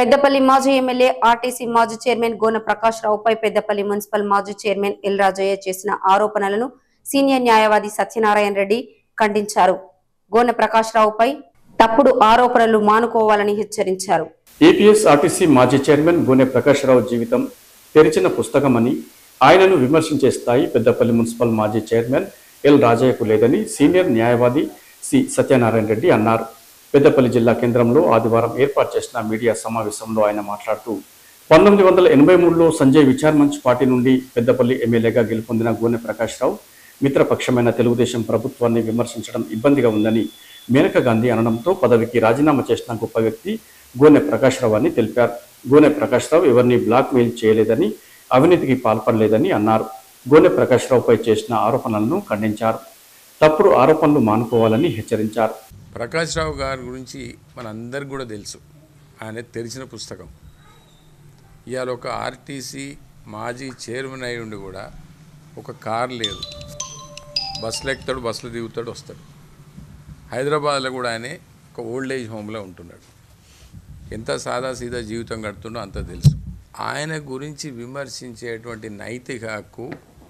పెద్దపల్లి మాజీ MLA RTC మాజీ chairman Gona Prakash రావుపై పెద్దపల్లి మున్సిపల్ మాజీ చైర్మన్ ఎల్ రాజయ్య చేసిన ఆరోపణలను సీనియర్ న్యాయవాది సత్యనారాయణ రెడ్డి ఖండించారు గోన ప్రకాష్ రావుపై తప్పుడు ఆరోపణలు మానుకోవాలని హెచ్చరించారు ఏపీఎస్ ఆర్టీసీ మాజీ చైర్మన్ గోనె ప్రకాశ్రావు జీవితం తెరిచిన పుస్తకమని ఆయనను విమర్శించే స్థాయి పెద్దపల్లి మున్సిపల్ మాజీ చైర్మన్ ఎల్ రాజయ్యకు లేదని సీనియర్ న్యాయవాది సి సత్యనారాయణ రెడ్డి అన్నారు పెద్దపల్లి జిల్లా కేంద్రంలో ఆదివారం ఏర్పాటు చేసిన మీడియా సమావేశంలో ఆయన మాట్లాడుతూ పంతొమ్మిది వందల ఎనభై మూడులో సంజయ్ విచార్ మంచ్ పార్టీ నుండి పెద్దపల్లి ఎమ్మెల్యేగా గెలుపొందిన గోనె ప్రకాశ్రావు మిత్రపక్షమైన తెలుగుదేశం ప్రభుత్వాన్ని విమర్శించడం ఇబ్బందిగా ఉందని మేనకా గాంధీ అనడంతో పదవికి రాజీనామా చేసిన గొప్ప వ్యక్తి గోనె ప్రకాశ్రావు అని తెలిపారు గోనె ప్రకాశ్రావు ఎవరిని బ్లాక్ మెయిల్ చేయలేదని అవినీతికి పాల్పడలేదని అన్నారు గోనె ప్రకాశ్రావుపై చేసిన ఆరోపణలను ఖండించారు తప్పుడు ఆరోపణలు మానుకోవాలని హెచ్చరించారు ప్రకాష్ రావు గారి గురించి మనందరికి కూడా తెలుసు ఆయన తెరిచిన పుస్తకం ఇవాళ ఒక ఆర్టీసీ మాజీ చైర్మన్ అయి ఉండి కూడా ఒక కార్ లేదు బస్సులు ఎక్కుతాడు బస్సులు దిగుతాడు వస్తాడు హైదరాబాద్లో కూడా ఆయనే ఒక ఓల్డ్ ఏజ్ హోమ్లో ఉంటున్నాడు ఎంత సాదా సీదా జీవితం గడుతుండో అంత తెలుసు ఆయన గురించి విమర్శించేటువంటి నైతిక హక్కు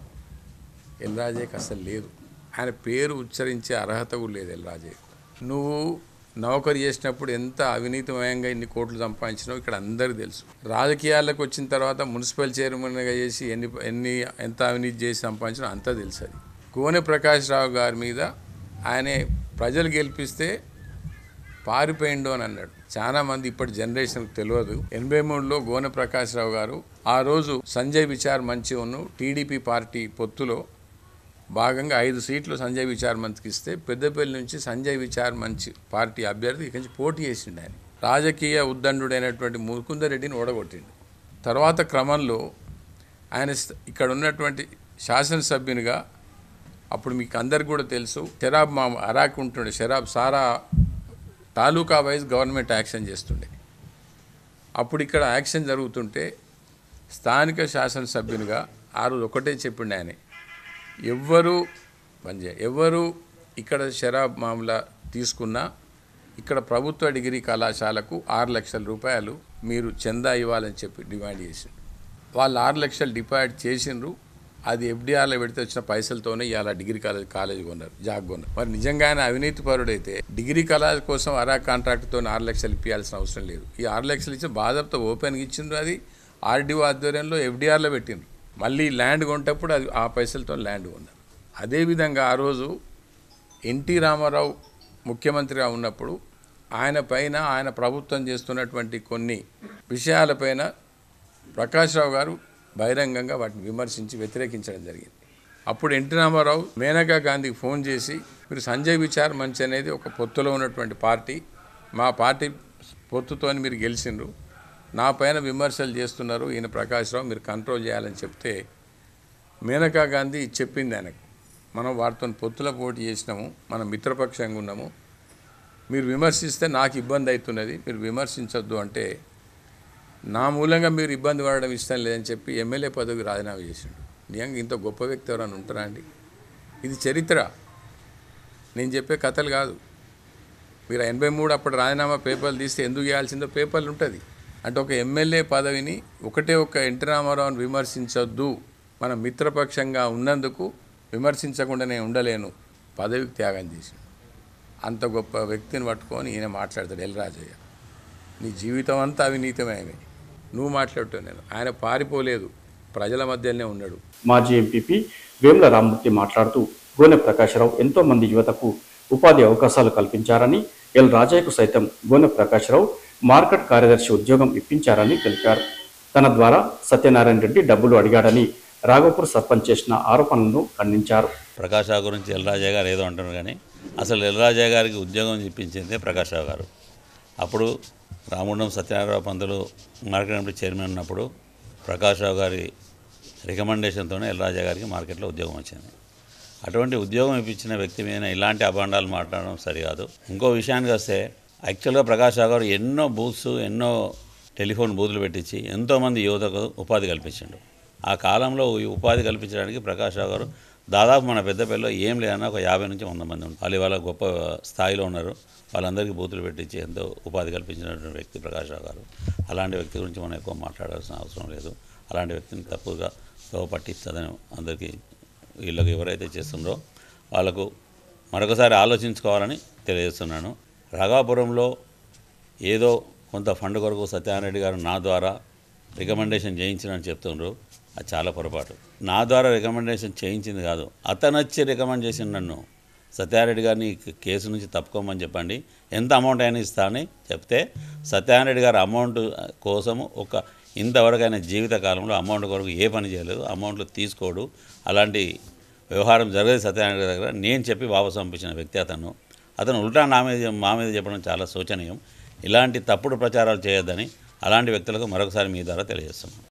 ఎల్రాజయ్యకి అసలు లేదు ఆయన పేరు ఉచ్చరించే అర్హత కూడా లేదు ఎల్రాజయ్యకు నువ్వు నౌకరు చేసినప్పుడు ఎంత అవినీతిమయంగా ఇన్ని కోట్లు సంపాదించినావు ఇక్కడ అందరికీ తెలుసు రాజకీయాలకు వచ్చిన తర్వాత మున్సిపల్ చైర్మన్గా చేసి ఎన్ని ఎన్ని ఎంత అవినీతి చేసి సంపాదించినా అంతా తెలుసు అది కోనె ప్రకాష్ రావు గారి మీద ఆయనే ప్రజలు గెలిపిస్తే పారిపోయిండు అని అన్నాడు చాలా మంది ఇప్పటి జనరేషన్కి తెలియదు ఎనభై మూడులో గోనె ప్రకాష్ రావు గారు ఆ రోజు సంజయ్ విచార్ మంచి ఉన్ను టీడీపీ పార్టీ పొత్తులో భాగంగా ఐదు సీట్లు సంజయ్ విచార్ మంత్కి ఇస్తే పెద్దపల్లి నుంచి సంజయ్ విచార్ మంచి పార్టీ అభ్యర్థి ఇక్కడి నుంచి పోటీ చేసిండు ఆయన రాజకీయ ఉద్దండుడైనటువంటి ముకుందరెడ్డిని ఓడగొట్టిండు తర్వాత క్రమంలో ఆయన స్థ- ఇక్కడ ఉన్నటువంటి శాసనసభ్యునిగా అప్పుడు మీకు అందరికి కూడా తెలుసు షరాబ్ మా అరాక్ ఉంటుండే షరాబ్ సారా తాలూకా వైజ్ గవర్నమెంట్ యాక్షన్ చేస్తుండే అప్పుడు ఇక్కడ యాక్షన్ జరుగుతుంటే స్థానిక శాసనసభ్యునిగా ఆ రోజు ఒకటే చెప్పిండు ఆయన ఎవ్వరు పనిచే ఎవరు ఇక్కడ షరాబ్ మామూలా తీసుకున్నా ఇక్కడ ప్రభుత్వ డిగ్రీ కళాశాలకు ఆరు లక్షల రూపాయలు మీరు చందా ఇవ్వాలని చెప్పి డిమాండ్ చేసిండ్రు వాళ్ళు ఆరు లక్షలు డిపాజిట్ చేసిండ్రు అది ఎఫ్డిఆర్లో పెడితే వచ్చిన పైసలతోనే ఇవాళ డిగ్రీ కాలేజ్ కాలేజ్ కొన్నారు జాగ్ కొన్నారు మరి నిజంగా ఆయన అవినీతి పరుడైతే డిగ్రీ కళాజ్ కోసం అరా కాంట్రాక్ట్తో ఆరు లక్షలు ఇప్పించాల్సిన అవసరం లేదు ఈ ఆరు లక్షలు ఇచ్చి బాధతో ఓపెన్గా ఇచ్చిండ్రు అది ఆర్డీఓ ఆధ్వర్యంలో ఎఫ్డిఆర్లో పెట్టిండ్రు మళ్ళీ ల్యాండ్ కొంటప్పుడు అది ఆ పైసలతో ల్యాండ్ కొన్నారు అదేవిధంగా ఆ రోజు ఎన్టీ రామారావు ముఖ్యమంత్రిగా ఉన్నప్పుడు ఆయన పైన ఆయన ప్రభుత్వం చేస్తున్నటువంటి కొన్ని విషయాలపైన ప్రకాష్ రావు గారు బహిరంగంగా వాటిని విమర్శించి వ్యతిరేకించడం జరిగింది అప్పుడు ఎన్టీ రామారావు మేనకా గాంధీకి ఫోన్ చేసి మీరు సంజయ్ విచార్ మంచి అనేది ఒక పొత్తులో ఉన్నటువంటి పార్టీ మా పార్టీ పొత్తుతో మీరు గెలిచిండ్రు నా పైన విమర్శలు చేస్తున్నారు ఈయన ప్రకాష్ రావు మీరు కంట్రోల్ చేయాలని చెప్తే మేనకా గాంధీ చెప్పింది ఆయనకు మనం వారితో పొత్తుల పోటీ చేసినాము మనం మిత్రపక్షంగా ఉన్నాము మీరు విమర్శిస్తే నాకు ఇబ్బంది అవుతున్నది మీరు విమర్శించొద్దు అంటే నా మూలంగా మీరు ఇబ్బంది పడడం ఇష్టం లేదని చెప్పి ఎమ్మెల్యే పదవికి రాజీనామా చేసిండు నిజంగా ఇంత గొప్ప వ్యక్తి ఎవరైనా ఉంటారా అండి ఇది చరిత్ర నేను చెప్పే కథలు కాదు మీరు ఎనభై మూడు అప్పుడు రాజీనామా పేపర్లు తీస్తే ఎందుకు చేయాల్సిందో పేపర్లు ఉంటుంది అంటే ఒక ఎమ్మెల్యే పదవిని ఒకటే ఒక ఎన్టీ రామారావుని విమర్శించొద్దు మన మిత్రపక్షంగా ఉన్నందుకు విమర్శించకుండానే ఉండలేను పదవికి త్యాగం చేసి అంత గొప్ప వ్యక్తిని పట్టుకొని ఈయన మాట్లాడతాడు ఎల్రాజయ్య నీ జీవితం అంతా అవినీతమయమే నువ్వు మాట్లాడుతావు నేను ఆయన పారిపోలేదు ప్రజల మధ్యలోనే ఉన్నాడు మాజీ ఎంపీపీ వేముల రామ్మూర్తి మాట్లాడుతూ గోనె ప్రకాశ్రావు ఎంతో మంది యువతకు ఉపాధి అవకాశాలు కల్పించారని ఎల్ రాజయ్యకు సైతం గోనె ప్రకాశ్రావు మార్కెట్ కార్యదర్శి ఉద్యోగం ఇప్పించారని తెలిపారు తన ద్వారా సత్యనారాయణ రెడ్డి డబ్బులు అడిగాడని రాఘవపూర్ సర్పంచ్ చేసిన ఆరోపణలను ఖండించారు ప్రకాష్ రావు గురించి ఎల్రాజయ్య గారు ఏదో అంటున్నారు కానీ అసలు ఎల్రాజయ్య గారికి ఉద్యోగం ఇప్పించిందే ప్రకాష్ రావు గారు అప్పుడు రాముండం Satyanarayana Pantulu market committee chairman ఉన్నప్పుడు ప్రకాష్ రావు గారి రికమెండేషన్తోనే ఎల్రాజయ్య గారికి మార్కెట్లో ఉద్యోగం వచ్చింది అటువంటి ఉద్యోగం ఇప్పించిన వ్యక్తి మీద ఇలాంటి అభాండాలు మాట్లాడడం సరికాదు ఇంకో విషయానికి వస్తే యాక్చువల్గా ప్రకాష్ రావు గారు ఎన్నో బూత్స్ ఎన్నో టెలిఫోన్ బూతులు పెట్టించి ఎంతోమంది యువతకు ఉపాధి కల్పించిండు ఆ కాలంలో ఈ ఉపాధి కల్పించడానికి ప్రకాష్ రావు గారు దాదాపు మన పెద్దపల్లిలో ఏం లేదన్నా ఒక యాభై నుంచి వంద మంది ఉన్నారు వాళ్ళు ఇవాళ గొప్ప స్థాయిలో ఉన్నారు వాళ్ళందరికీ బూతులు పెట్టించి ఎంతో ఉపాధి కల్పించినటువంటి వ్యక్తి ప్రకాష్ రావు గారు అలాంటి వ్యక్తి గురించి మనం ఎక్కువ మాట్లాడాల్సిన అవసరం లేదు అలాంటి వ్యక్తిని తప్పుగా తో పట్టిస్తుందని అందరికీ వీళ్ళకి ఎవరైతే చేస్తుండ్రో వాళ్ళకు మరొకసారి ఆలోచించుకోవాలని తెలియజేస్తున్నాను రాఘాపురంలో ఏదో కొంత ఫండ్ కొరకు సత్యనారాయణ గారు నా ద్వారా రికమెండేషన్ చేయించినని చెప్తుండ్రు అది చాలా పొరపాటు నా ద్వారా రికమెండేషన్ చేయించింది కాదు అతను వచ్చి రికమెండ్ చేసిండు నన్ను సత్యారెడ్డి గారిని ఈ కేసు నుంచి తప్పుకోమని చెప్పండి ఎంత అమౌంట్ అయినా ఇస్తా అని చెప్తే సత్యనారాయణ గారు అమౌంట్ కోసము ఒక ఇంతవరకు ఆయన జీవిత కాలంలో అమౌంట్ కొరకు ఏ పని చేయలేదు అమౌంట్లు తీసుకోడు అలాంటి వ్యవహారం జరగదు సత్యనారాయణ గారి దగ్గర నేను చెప్పి వాపసు పంపించిన వ్యక్తి అతను అతను ఉల్టా నా మీద మా మీద చెప్పడం చాలా శోచనీయం ఇలాంటి తప్పుడు ప్రచారాలు చేయొద్దని అలాంటి వ్యక్తులకు మరొకసారి మీ ద్వారా తెలియజేస్తున్నాను